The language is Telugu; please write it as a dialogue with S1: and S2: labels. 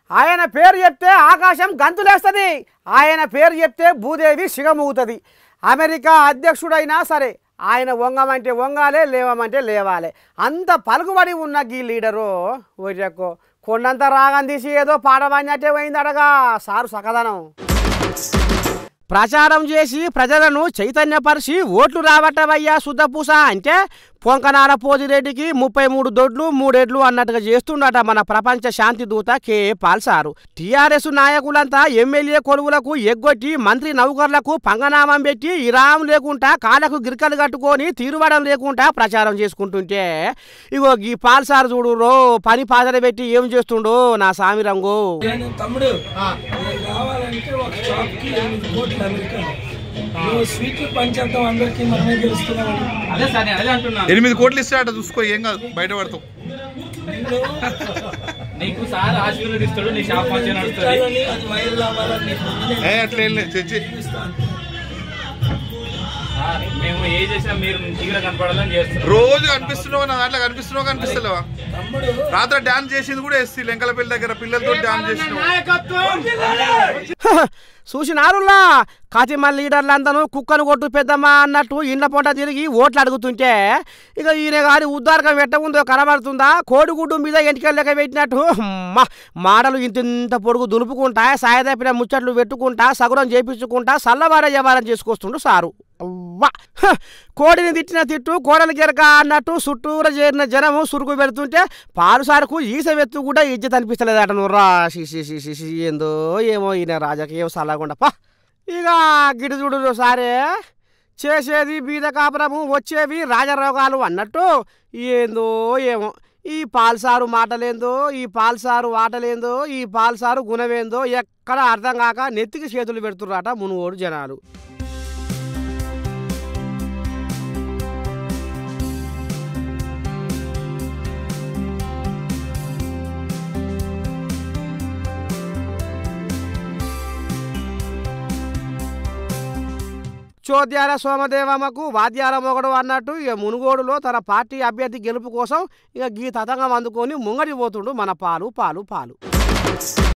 S1: ఆయన పేరు చెప్తే ఆకాశం గంతులేస్తుంది ఆయన పేరు చెప్తే భూదేవి సిగమూగుతుంది అమెరికా అధ్యక్షుడైనా సరే ఆయన వంగమంటే వంగాలే లేవమంటే లేవాలే అంత పలుకుబడి ఉన్న గీ లీడరు ఒరియక్కో కొండంత రాగం తీసి ఏదో పాట పాడినట్టే పోయింది అడగా సారు సకదనం ప్రచారం చేసి ప్రజలను చైతన్యపరిచి ఓట్లు రాబట్టవయ్యా శుద్ధపూస అంటే పొంకనాల పోజిరెడ్డికి ముప్పై మూడు దొడ్లు మూడేడ్లు అన్నట్టుగా చేస్తుండట మన ప్రపంచ శాంతి దూత కె పాల్సారు టీఆర్ఎస్ నాయకులంతా ఎమ్మెల్యే కొలువులకు ఎగ్గొట్టి మంత్రి నౌకర్లకు పంగనామం పెట్టి ఇరాం లేకుండా కాళ్ళకు గిరికలు కట్టుకొని తీరువడం లేకుండా ప్రచారం చేసుకుంటుంటే ఇగో ఈ పాల్సారు చూడు రో పని పాదలు పెట్టి ఏం చేస్తుండో నా సామి రంగు
S2: నేను తమ్ముడు నేను కావాలంటే ఒక షాప్ కి ఎనిమిది కోట్లు అమెరికా నువ్వు స్వీట్లు పంచేద్దాం అందరికి మనమే గెలుస్తున్నామని
S3: అదే సార్ నేను అదే అంటున్నాను
S4: ఎనిమిది కోట్లు ఇస్తే అట చూసుకో ఏం కాదు బయట పడతావు
S3: నీకు సార్ ఆశీర్వదిస్తాడు నీ షాప్ మంచిగా నడుస్తుంది
S2: ఇవ్వాలని, అది వైరల్ అవ్వాలని నీకు ముందే
S4: ఏ అట్లా ఏం లేదు చర్చి
S2: చూపిస్తాను.
S3: సార్, మేము ఏ చేసినా మీరు మంచిగా కనపడాలని చేస్తున్నాం
S4: రోజు కనిపిస్తున్నావు నా దాంట్లో కనిపిస్తున్నావు కనిపిస్తలేవా
S2: తమ్ముడు
S4: రాత్రి డాన్స్ చేసింది కూడా ఎస్సీ లెంకలపల్లి దగ్గర పిల్లలతో డాన్స్ చేసినావు
S1: చూసినారులా కతిమ లీడర్లందరూ కుక్కను కొట్టు పెద్దమ్మా అన్నట్టు ఇండ్ల పొంట తిరిగి ఓట్లు అడుగుతుంటే ఇక ఈయన గారి ఉద్దారకం ఎట్ట ఉందో కనబడుతుందా కోడిగుడ్డు మీద ఎంటికలు లెక్క పెట్టినట్టు అమ్మా, మాటలు ఇంత ఇంత పొడుగు దులుపుకుంటా సాయదప్పిన ముచ్చట్లు పెట్టుకుంటా సగురం చేపించుకుంటా సల్లవార వ్యవహారం చేసుకొస్తుండు సారు అవ్వా హ! కోడిని తిట్టిన తిట్టు కోడలు గిరక అన్నట్టు చుట్టూర చేరిన జనము సురుకు పెడుతుంటే పాలు సారుకు ఈసవెత్తు కూడా ఇజ్జత్ అనిపిస్తలేదట నువ్వురా షి షి షి షి షి ఏందో ఏమో ఈయన రాజకీయం సలాగుండా పా ఇక గిడిజుడు సారే చేసేది బీద కాపురము వచ్చేవి రాజరోగాలు అన్నట్టు ఏందో ఏమో ఈ పాల్సారు మాటలేందో ఈ పాల్సారు ఆటలేందో ఈ పాల్సారు గుణమేందో ఎక్కడ అర్థం కాక నెత్తికి చేతులు పెడుతుర్రట మునుగోడు జనాలు చోద్యాల సోమదేవమ్మకు వాద్యాల మొగడు అన్నట్టు ఇక మునుగోడులో తన పార్టీ అభ్యర్థి గెలుపు కోసం ఇక గీ తతంగం అందుకొని ముంగడి పోతుండు మన పాలు పాలు పాలు